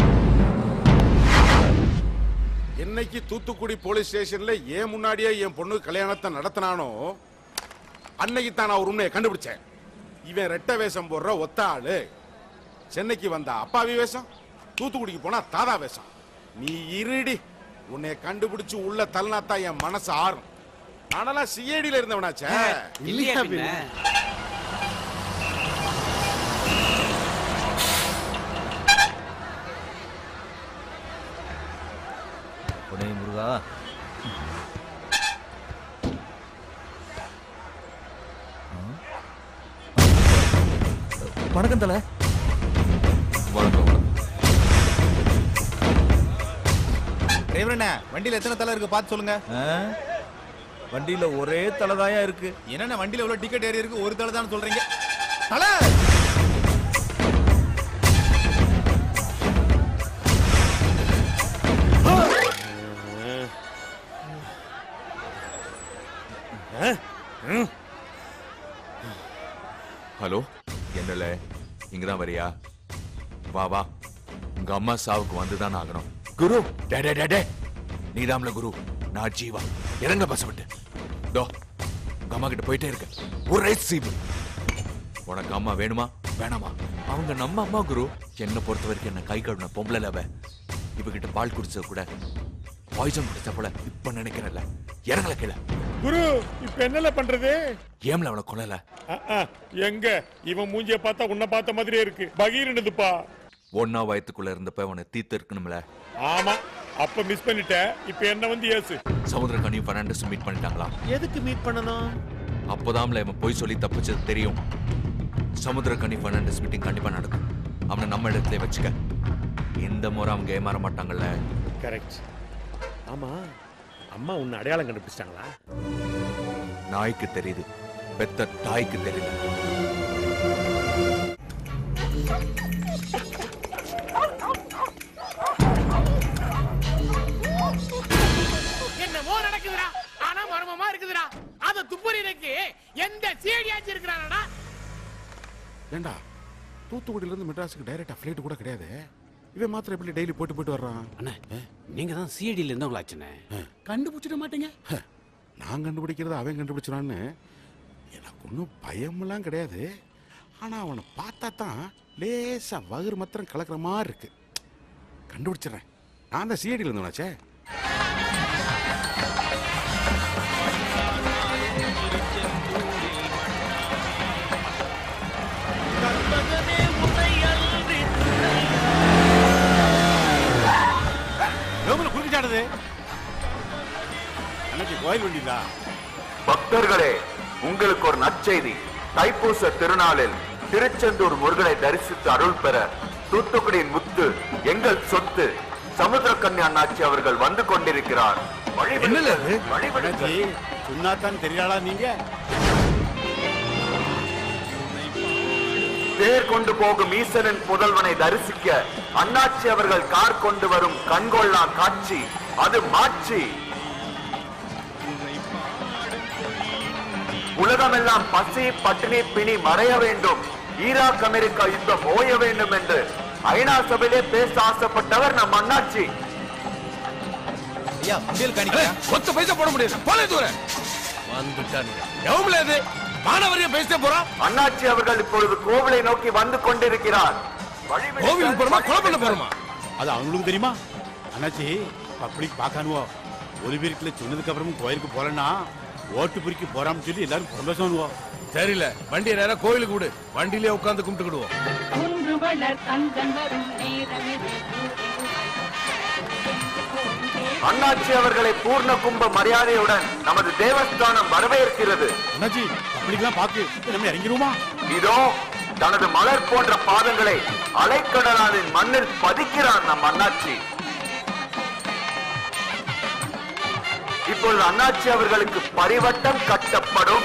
என்னைக்கு தூத்துக்குடி போலீஸ் ஸ்டேஷன்ல ஏன் முன்னாடியே என் பொண்ணு கல்யாணத்தை நடத்தினானோ அன்னைக்கு தான் நான் ஒரு உண்மையை கண்டுபிடிச்சேன் இவன் ரெட்டை வேஷம் போடுற ஒத்த ஆளு சென்னைக்கு வந்த அப்பாவி வேஷம் தூத்துக்குடிக்கு போனா தாதா வேஷம் நீ இருடி உன்னை கண்டுபிடிச்சு உள்ள தள்ளினாத்தா என் மனசு ஆறும் நானெல்லாம் சிஐடியில இருந்தவனாச்சே இல்லையா பின்ன? உடனே முருகா வணக்கம் தல டிரைவர் அண்ணா வண்டியில எத்தனை தலை இருக்கு பார்த்து சொல்லுங்க வண்டியில ஒரே தலைதாயா இருக்கு என்னண்ணா வண்டியில எவ்வளவு டிக்கெட் ஏறி இருக்கு ஒரு தலை தான் சொல்றீங்க தலை ஹலோ என்னல இங்கதான் வரியா வா வா உங்க அம்மா சாவுக்கு வந்துதான் ஆகணும் குரு டே டே டே டே நீதாம்ல குரு நான் ஜீவா இறங்க பஸ் விட்டு தோ உங்க அம்மா கிட்ட போயிட்டே இருக்க ஒரு ரைஸ் சீவு உனக்கு அம்மா வேணுமா வேணாமா அவங்க நம்ம அம்மா குரு என்னை பொறுத்த வரைக்கும் என்ன கை கழுவின பொம்பளை அவ இவகிட்ட பால் குடிச்சது கூட பாய்சன் குடிச்ச போல இப்ப நினைக்கிறேன்ல இறங்கல கீழே குரு இப்ப என்னல பண்றது ஏம்ல அவனை கொல்லல அஹ், அஹ், எங்க இவன் மூஞ்சிய பார்த்தா உன்னை பார்த்த மாதிரியே இருக்கு பகீர்னுதுப்பா ஒன்னா வயத்துக்குள்ள இருந்தப்ப அவனை தீத்து இருக்கணும்ல ஆமா அப்ப மிஸ் பண்ணிட்ட இப்ப என்ன வந்து ஏசு சமுத்திரக்கனியும் பெர்னாண்டஸ் மீட் பண்ணிட்டாங்களா எதுக்கு மீட் பண்ணணும் அப்போதான்ல இவன் போய் சொல்லி தப்பிச்சது தெரியும் சமுத்திரக்கனி பெர்னாண்டஸ் மீட்டிங் கண்டிப்பா நடக்கும் அவனை நம்ம இடத்துல வச்சுக்க இந்த முறை அவங்க ஏமாற மாட்டாங்கல்ல கரெக்ட் ஆமா அம்மா உன்னை அடையாளம் கண்டுபிடிச்சிட்டாங்களா நாய்க்கு தெரியுது பெத்த தாய்க்கு தெரியல என்னமோ நடக்குதுடா ஆனா மர்மமா இருக்குதுடா அத துப்புறீனுக்கு எந்த சீடியாச்சும் இருக்கிறானடா ஏண்டா தூத்துக்குடியில இருந்து மெட்ராஸுக்கு டைரக்டா ஃபிளைட் கூட கிடையாது இவன் மாத்திரம் எப்படி டெய்லி போயிட்டு போயிட்டு வர்றான் அண்ணா நீங்க தான் சிஐடியில் இருந்தவங்களாச்சுண்ணே கண்டுபிடிச்சிட மாட்டீங்க நான் கண்டுபிடிக்கிறது அவன் கண்டுபிடிச்சிடான்னு எனக்கு ஒன்றும் பயமெல்லாம் கிடையாது ஆனா அவனை பார்த்தா தான் லேசா வகுறு மாத்திரம் கலக்கிற மாதிரி இருக்கு கண்டுபிடிச்சிடுறேன் நான் தான் சிஐடியில் இருந்தவனாச்சே ரோமில் குறுக்கிச்சாடுது அன்னைக்கு கோயில் வண்டிதா பக்தர்களே உங்களுக்கு ஒரு நற்செய்தி தைப்பூச திருநாளில் திருச்செந்தூர் முருகனை தரிசித்து அருள் பெற தூத்துக்குடியின் முத்து எங்கள் சொத்து சமுத்திரக்கன்னி அண்ணாச்சி அவர்கள் வந்து கொண்டிருக்கிறார் என்னல அது வழிபடுங்கள். சொன்னாதான் தெரியாளா நீங்க தேர் கொண்டு போகும் ஈசனின் புதல்வனை தரிசிக்க அண்ணாச்சி அவர்கள் கார் கொண்டு வரும் கண்கொள்ளா காட்சி அது மாட்சி உலகமெல்லாம் பசி பட்டினி பிணி மறைய வேண்டும் ஈராக் அமெரிக்கா யுத்தம் ஓய வேண்டும் என்று ஐநா சபையிலே பேச ஆசைப்பட்டவர் நம் அண்ணாச்சி ஐயா உண்டியல் காணிக்கா ஒத்த பைசா போட முடியாது போல தூரம் வந்துட்டானுங்க எவ்வளவு இது மாணவரைய பேசிட்டே போறான் அண்ணாச்சி அவர்கள் இப்பொழுது கோவிலை நோக்கி வந்து கொண்டிருக்கிறார் கோவிலுக்கு போறோமா கொலை பண்ண போறோமா அது அவங்களுக்கு தெரியுமா அண்ணாச்சி பப்ளிக் பார்க்கணுவோ ஒரு வீட்டுல சொன்னதுக்கு அப்புறமும் கோயிலுக்கு போறேன்னா ஓட்டு பிரிக்க போறான்னு சொல்லி எல்லாரும் சந்தோஷம் பண்ணுவோம் சரியில்ல வண்டியை நேரம் கோயிலுக்கு விடு வண்டியிலே உட்காந்து கும்பிட்டுக்கிடுவோம் குன்று வளர் தங்கன் வரும் நேரமிது அண்ணாச்சி அவர்களை பூர்ண கும்ப மரியாதையுடன் நமது தேவஸ்தானம் வரவேற்கிறது அண்ணாச்சி அப்படிக்கெல்லாம் பாக்கு நம்ம இறங்கிடுவோமா இதோ தனது மலர் போன்ற பாதங்களை அலைக்கடலானின் மண்ணில் பதிக்கிறார் நம் அண்ணாச்சி இப்பொழுது அண்ணாச்சி அவர்களுக்கு பரிவட்டம் கட்டப்படும்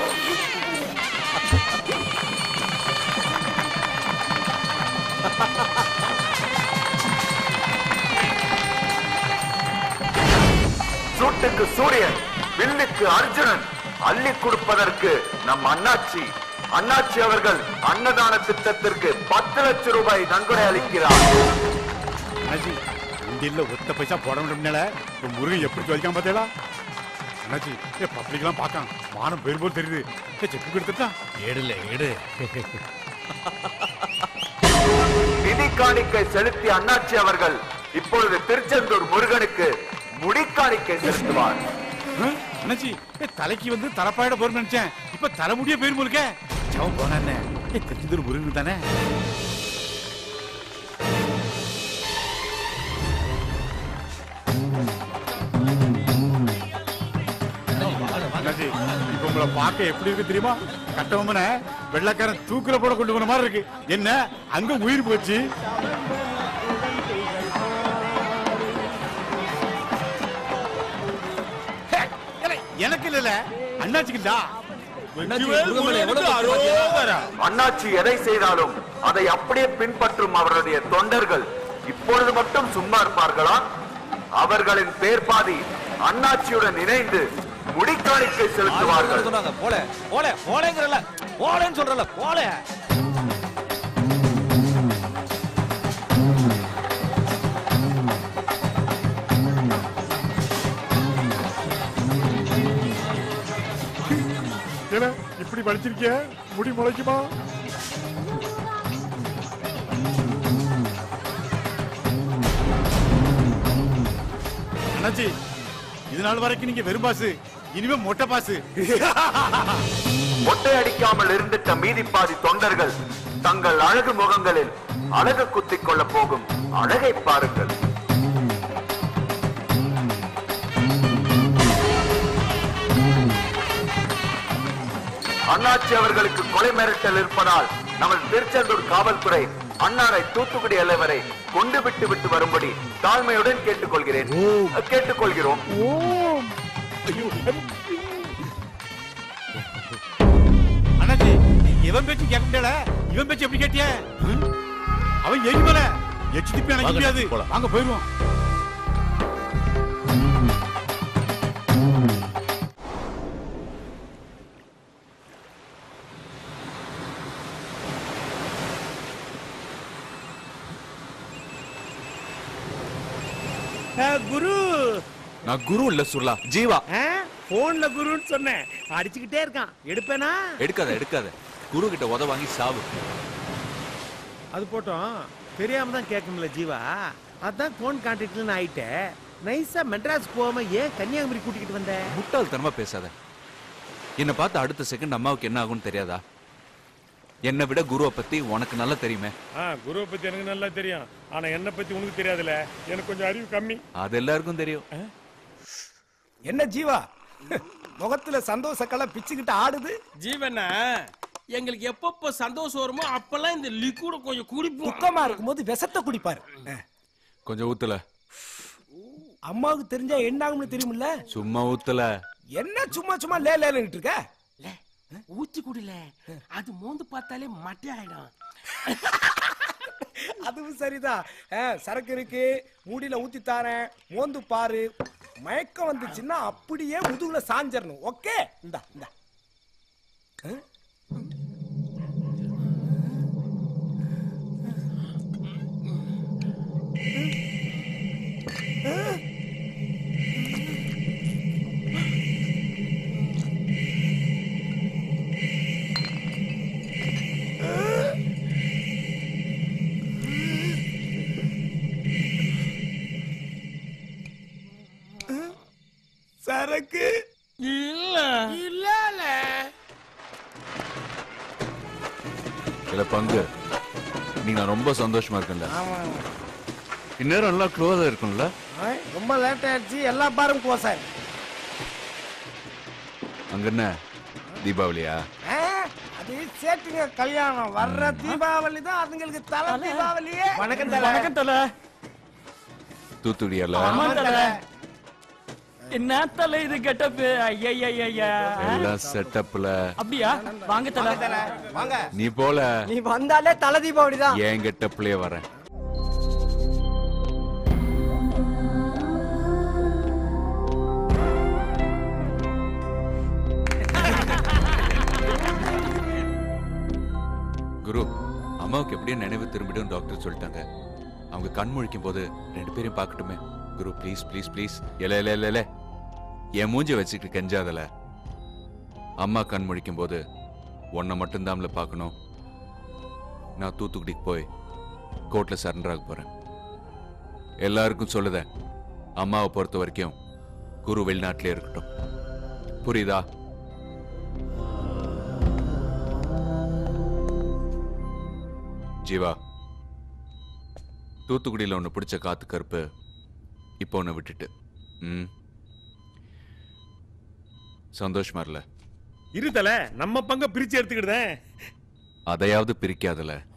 சூட்டுக்கு சூரியன் வில்லுக்கு அர்ஜுனன் அள்ளி கொடுப்பதற்கு நம் அண்ணாச்சி அண்ணாச்சி அவர்கள் அன்னதான திட்டத்திற்கு பத்து லட்சம் ரூபாய் நன்கொடை அளிக்கிறார் அண்ணாச்சி உண்டியல்ல ஒத்த பைசா போட முடியல இப்ப முருகன் எப்படி சொல்லிக்காம பார்த்தேடா அண்ணாச்சி ஏ பப்ளிக்லாம் பார்க்கான் வானம் பேர் போல் தெரியுது ஏ செக்கு எடுத்துட்டா எடுல எடு நிதி காணிக்கை செலுத்திய அண்ணாச்சி அவர்கள் இப்பொழுது திருச்செந்தூர் முருகனுக்கு முடிக்காணிக்கை செலுத்துவார் ஹம்? அண்ணாச்சி ஏ தலைக்கு வந்து தலைப்பாயிட போறேன்னு நினைச்சேன் இப்ப தலைமுடிய பேர் போலுக்க ஜவம் போனானே ஏ திருச்செந்தூர் முருகன் தானே அண்ணாச்சி இப்ப உங்களை பார்க்க எப்படி இருக்கு தெரியுமா கட்டவமன வெள்ளக்காரன் தூக்குல போட கொண்டு போன மாதிரி இருக்கு என்ன அங்க உயிர் போச்சு ஹே, ஏலே, எனக்கு இல்ல அண்ணாச்சிக்குண்டா அண்ணாச்சி எதை செய்தாலும் அதை அப்படியே பின்பற்றும் அவருடைய தொண்டர்கள் இப்பொழுது மட்டும் சும்மா இருப்பார்களா அவர்களின் பேர் பாதி அண்ணாச்சியுடன் இணைந்து முடிக்காணிக்கை செலுத்துவார்கள் சொன்னாங்க போல போல போலேங்கிறல போலேன்னு சொல்றல போல ஏன்னா இப்படி படிச்சிருக்கிய முடி முளைக்குமா அண்ணாச்சி இது நாள் வரைக்கும் நீங்க வெறும் பாசு இனிமே மொட்டை பாசு மொட்டை அடிக்காமல் இருந்திட்ட மீதி பாதி தொண்டர்கள் தங்கள் அழகு முகங்களில் அழகு குத்திக் கொள்ள போகும் அழகை பாருங்கள் அண்ணாச்சி அவர்களுக்கு கொலை மிரட்டல் இருப்பதால் நமது திருச்செந்தூர் காவல்துறை அன்னாரை தூத்துக்குடி எல்லை வரை கொண்டு விட்டு விட்டு வரும்படி தாழ்மையுடன் கேட்டுக்கொள்கிறேன் கேட்டுக்கொள்கிறோம் அண்ணாச்சி இவன் பேச்சு கேட்கல இவன் பேச்சு எப்படி கேட்டிய அவன் எரிமல எச்சு திப்பி அணைக்க வாங்க, முடியாது போலாம். வாங்க போயிருவோம் குரு நான் குரு இல்ல சுர்லா ஜீவா போன்ல குருன்னு சொன்னேன் அடிச்சுக்கிட்டே இருக்கான் எடுப்பேனா எடுக்காத எடுக்காத குரு கிட்ட உத வாங்கி சாவு அது போட்டோம் தெரியாம தான் கேட்கும்ல ஜீவா அதான் போன் கான்டாக்ட்ல ஆயிட்டேன் நைஸா மெட்ராஸ் போகாம ஏன் கன்னியாகுமரி கூட்டிக்கிட்டு வந்த முட்டாள்தனமா பேசாத என்னை பார்த்து அடுத்த செகண்ட் அம்மாவுக்கு என்ன ஆகும்னு தெரியாதா என்னை விட குருவை பத்தி உனக்கு நல்லா தெரியுமே ஆ குருவை பத்தி எனக்கு நல்லா தெரியும் ஆனா என்ன பத்தி உனக்கு தெரியாதுல எனக்கு கொஞ்சம் அறிவு கம்மி அது எல்லாருக்கும் தெரியும் என்ன ஜீவா முகத்துல சந்தோஷ கலை பிச்சுக்கிட்டு ஆடுது ஜீவனா எங்களுக்கு எப்பப்ப சந்தோஷம் வருமோ அப்பெல்லாம் இந்த லிக்விட கொஞ்சம் குடிப்போம் துக்கமா இருக்கும்போது விஷத்தை குடிப்பாரு கொஞ்சம் ஊத்துல அம்மாவுக்கு தெரிஞ்சா என்ன ஆகும்னு தெரியுமில்ல சும்மா ஊத்துல என்ன சும்மா சும்மா லே லேன்னு இருக்க ஊத்தி குடில அது மோந்து பார்த்தாலே மட்டை ஆயிடும் அதுவும் சரிதான் ஆ, சரக்கு இருக்கு மூடியில ஊத்தி தாரேன் மோந்து பாரு மயக்கம் வந்துச்சுன்னா அப்படியே முதுகுல சாஞ்சிரணும் ஓகே இந்தா இந்தா ஆ? எனக்கு இல்ல இல்லல இல்ல பங்கு நீ நான் ரொம்ப சந்தோஷமா இருக்கேன்ல இந்நேரம் எல்லாம் க்ளோஸா இருக்கும்ல ரொம்ப லேட் ஆயிடுச்சு எல்லா பாரும் க்ளோஸ் ஆயிடும் அங்க என்ன தீபாவளியா ஆ, அது சேட்டுங்க கல்யாணம் வர்ற தீபாவளி தான் அதுங்களுக்கு தலை தீபாவளியே வணக்கம் தலை வணக்கம் தல தூத்துக்குடியால ஆமா தல என்ன தல இது கெட்டப்பு ஐயா எல்லாம் செட்டப்ல அப்படியா வாங்க தல வாங்க நீ போல நீ வந்தாலே தல தீபாவளி தான் என் கெட்டப்லயே வரேன் குரு அம்மாவுக்கு எப்படியும் நினைவு திரும்பிடும் டாக்டர் சொல்லிட்டாங்க அவங்க கண் முழிக்கும் போது ரெண்டு பேரையும் பார்க்கட்டுமே குரு ப்ளீஸ் ப்ளீஸ் ப்ளீஸ் எல எல எல, எல என் மூஞ்ச வச்சுக்கிட்டு கெஞ்சாதல அம்மா கண் முழிக்கும் போது உன்னை மட்டும்தான்ல பார்க்கணும் நான் தூத்துக்குடிக்கு போய் கோர்ட்ல சரண்டர் ஆக போறேன் எல்லாருக்கும் சொல்லுதேன் அம்மாவை பொறுத்த வரைக்கும் குரு வெளிநாட்டிலே இருக்கட்டும் புரியுதா ஜீவா தூத்துக்குடியில் ஒன்று பிடிச்ச காத்து கருப்பு இப்போ ஒன்று விட்டுட்டு ம் சந்தோஷமா இல்ல இருத்தல நம்ம பங்க பிரிச்சு எடுத்துக்கிடுதேன் அதையாவது பிரிக்காதல